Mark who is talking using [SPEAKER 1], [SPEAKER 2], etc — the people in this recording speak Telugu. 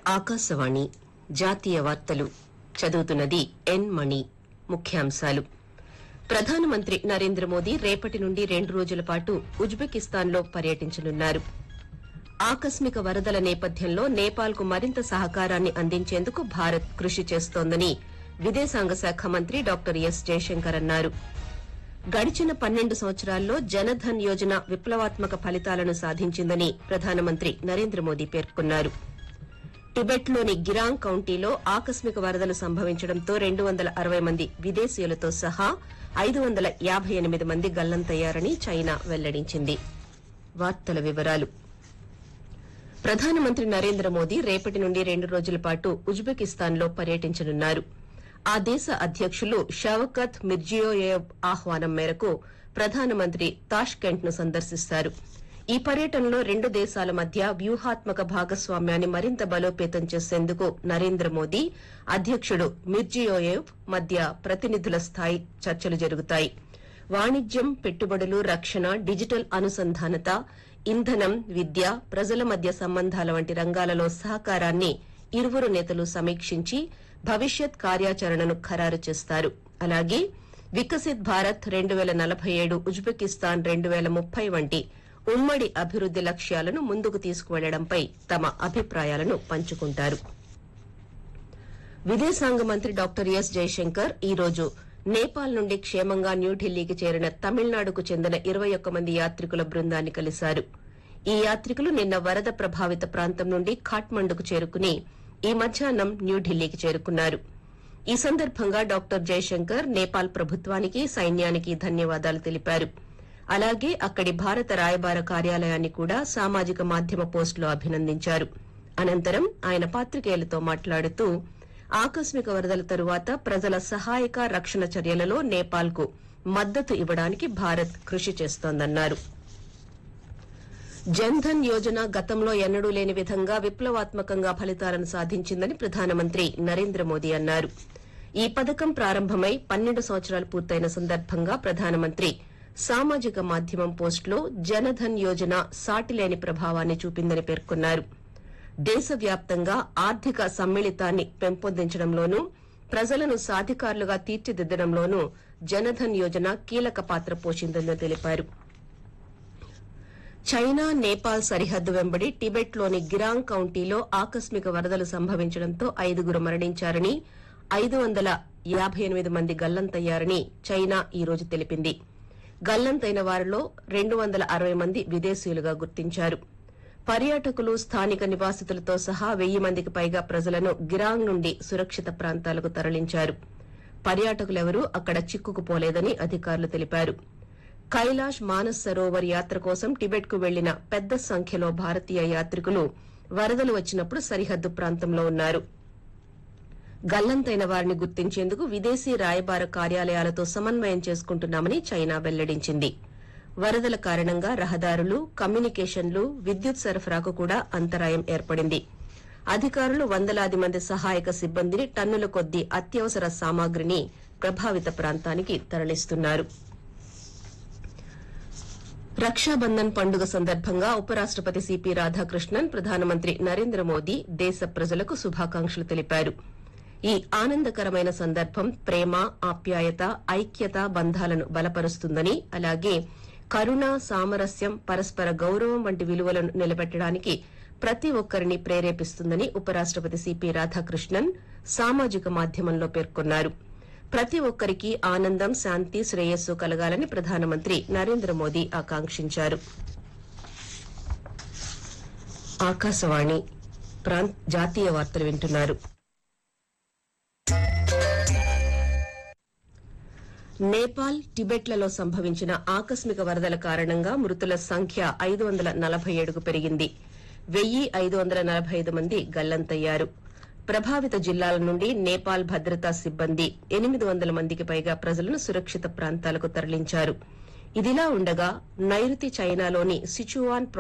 [SPEAKER 1] ఆకాశవాణి జాతీయ వార్తలు చదువుతున్నది ఎన్ మణి ముఖ్యాంశాలు ప్రధానమంత్రి నరేంద్ర మోదీ రేపటి నుండి రెండు రోజుల పాటు ఉజ్బెకిస్తాన్లో పర్యటించనున్నారు ఆకస్మిక వరదల నేపథ్యంలో నేపాల్కు మరింత సహకారాన్ని అందించేందుకు భారత్ కృషి చేస్తోందని విదేశాంగ శాఖ మంత్రి డాక్టర్ ఎస్ జయశంకర్ అన్నారు గడిచిన పన్నెండు సంవత్సరాల్లో జనధన్ యోజన విప్లవాత్మక ఫలితాలను సాధించిందని ప్రధానమంత్రి నరేంద్ర మోదీ పేర్కొన్నారు టిబెట్లోని గిరాంగ్ కౌంటీలో ఆకస్మిక వరదలు సంభవించడంతో రెండు వందల అరవై మంది విదేశీయులతో సహా ఐదు వందల యాభై ఎనిమిది మంది గల్లంతయ్యారని చైనా వెల్లడించింది వార్తల వివరాలు ప్రధానమంత్రి నరేంద్ర మోదీ రేపటి నుండి రెండు రోజుల పాటు ఉజ్బెకిస్తాన్లో పర్యటించనున్నారు ఆ దేశ అధ్యకులు షవకత్ మిర్జియోయేవ్ ఆహ్వానం మేరకు ప్రధానమంత్రి తాష్కెంట్ ను సందర్శిస్తారు ఈ పర్యటనలో రెండు దేశాల మధ్య వ్యూహాత్మక భాగస్వామ్యాన్ని మరింత బలోపేతం చేసేందుకు నరేంద్ర మోదీ అధ్యకుడు మిర్జియోయేవ్ మధ్య ప్రతినిధుల స్థాయి చర్చలు జరుగుతాయి వాణిజ్యం పెట్టుబడులు రక్షణ డిజిటల్ అనుసంధానత ఇంధనం విద్య ప్రజల మధ్య సంబంధాల వంటి రంగాలలో సహకారాన్ని ఇరువురు నేతలు సమీక్షించి భవిష్యత్ కార్యాచరణను ఖరారు చేస్తారు అలాగే వికసిత్ భారత్ రెండు వేల నలభై ఏడు ఉజ్బెకిస్తాన్ రెండు వేల ముప్పై వంటి ఉమ్మడి అభివృద్ది లక్ష్యాలను ముందుకు తీసుకువెళ్లడంపై తమ అభిప్రాయాలను పంచుకుంటారు విదేశాంగ మంత్రి డాక్టర్ ఎస్ జయశంకర్ ఈ రోజు నేపాల్ నుండి క్షేమంగా న్యూఢిల్లీకి చేరిన తమిళనాడుకు చెందిన ఇరవై ఒక్క మంది యాత్రికుల బృందాన్ని కలిశారు ఈ యాత్రికులు నిన్న వరద ప్రభావిత ప్రాంతం నుండి ఖాట్మండుకు చేరుకుని ఈ మధ్యాహ్నం న్యూఢిల్లీకి చేరుకున్నారు ఈ సందర్భంగా డాక్టర్ జయశంకర్ నేపాల్ ప్రభుత్వానికి సైన్యానికి ధన్యవాదాలు తెలిపారు అలాగే అక్కడి భారత రాయబార కార్యాలయాన్ని కూడా సామాజిక మాధ్యమ పోస్టులో అభినందించారు అనంతరం ఆయన పాత్రికేయులతో మాట్లాడుతూ ఆకస్మిక వరదల తరువాత ప్రజల సహాయక రక్షణ చర్యలలో నేపాల్కు మద్దతు ఇవ్వడానికి భారత్ కృషి చేస్తోందన్నారు జన్ధన్ యోజన గతంలో ఎన్నడూ లేని విధంగా విప్లవాత్మకంగా ఫలితాలను సాధించిందని ప్రధానమంత్రి నరేంద్ర మోదీ అన్నారు ఈ పథకం ప్రారంభమై పన్నెండు సంవత్సరాలు పూర్తయిన సందర్భంగా ప్రధానమంత్రి సామాజిక మాధ్యమం పోస్టులో జనధన్ యోజన సాటిలేని ప్రభావాన్ని చూపిందని పేర్కొన్నారు దేశవ్యాప్తంగా ఆర్థిక సమ్మిళితాన్ని పెంపొందించడంలోనూ ప్రజలను సాధికారులుగా తీర్చిదిద్దడంలోనూ జనధన్ యోజన కీలక పాత్ర పోషిందని తెలిపారు చైనా నేపాల్ సరిహద్దు వెంబడి టిబెట్లోని గిరాంగ్ కౌంటీలో ఆకస్మిక వరదలు సంభవించడంతో ఐదుగురు మరణించారని ఐదు వందల యాభై ఎనిమిది మంది గల్లంతయ్యారని చైనా ఈ రోజు తెలిపింది గల్లంతైన వారిలో రెండు వందల అరవై మంది విదేశీయులుగా గుర్తించారు పర్యాటకులు స్థానిక నివాసితులతో సహా వెయ్యి మందికి పైగా ప్రజలను గిరాంగ్ నుండి సురక్షిత ప్రాంతాలకు తరలించారు పర్యాటకులెవరూ అక్కడ చిక్కుకుపోలేదని అధికారులు తెలిపారు కైలాష్ మానస్ సరోవర్ యాత్ర కోసం టిబెట్ కు వెళ్లిన పెద్ద సంఖ్యలో భారతీయ యాత్రికులు వరదలు వచ్చినప్పుడు సరిహద్దు ప్రాంతంలో ఉన్నారు గల్లంతైన వారిని గుర్తించేందుకు విదేశీ రాయబార కార్యాలయాలతో సమన్వయం చేసుకుంటున్నామని చైనా వెల్లడించింది వరదల కారణంగా రహదారులు కమ్యూనికేషన్లు విద్యుత్ సరఫరాకు కూడా అంతరాయం ఏర్పడింది అధికారులు వందలాది మంది సహాయక సిబ్బందిని టన్నుల కొద్దీ అత్యవసర సామాగ్రిని ప్రభావిత ప్రాంతానికి తరలిస్తున్నారు రక్షాబంధన్ పండుగ సందర్భంగా ఉపరాష్టపతి సిపి రాధాకృష్ణన్ ప్రధానమంత్రి నరేంద్ర మోదీ దేశ ప్రజలకు శుభాకాంక్షలు తెలిపారు ఈ ఆనందకరమైన సందర్భం ప్రేమ ఆప్యాయత ఐక్యత బంధాలను బలపరుస్తుందని అలాగే కరుణ సామరస్యం పరస్పర గౌరవం వంటి విలువలను నిలబెట్టడానికి ప్రతి ఒక్కరిని ప్రేరేపిస్తుందని ఉపరాష్టపతి సిపి రాధాకృష్ణన్ సామాజిక మాధ్యమంలో పేర్కొన్నారు ప్రతి ఒక్కరికి ఆనందం శాంతి శ్రేయస్సు కలగాలని ప్రధానమంత్రి నరేంద్ర మోదీ ఆకాంక్షించారు ఆకాశవాణి ప్రాంత్ జాతీయ వార్తలు వింటున్నారు నేపాల్ టిబెట్లలో సంభవించిన ఆకస్మిక వరదల కారణంగా మృతుల సంఖ్య ఐదు వందల నలభై ఏడుకు పెరిగింది వెయ్యి ఐదు వందల నలభై ఐదు మంది గల్లంతయ్యారు ప్రభావిత జిల్లాల నుండి నేపాల్ భద్రతా సిబ్బంది ఎనిమిది వందల మందికి పైగా ప్రజలను సురక్షిత ప్రాంతాలకు తరలించారు ఇదిలా ఉండగా నైరుతి చైనాలోని సిచువాన్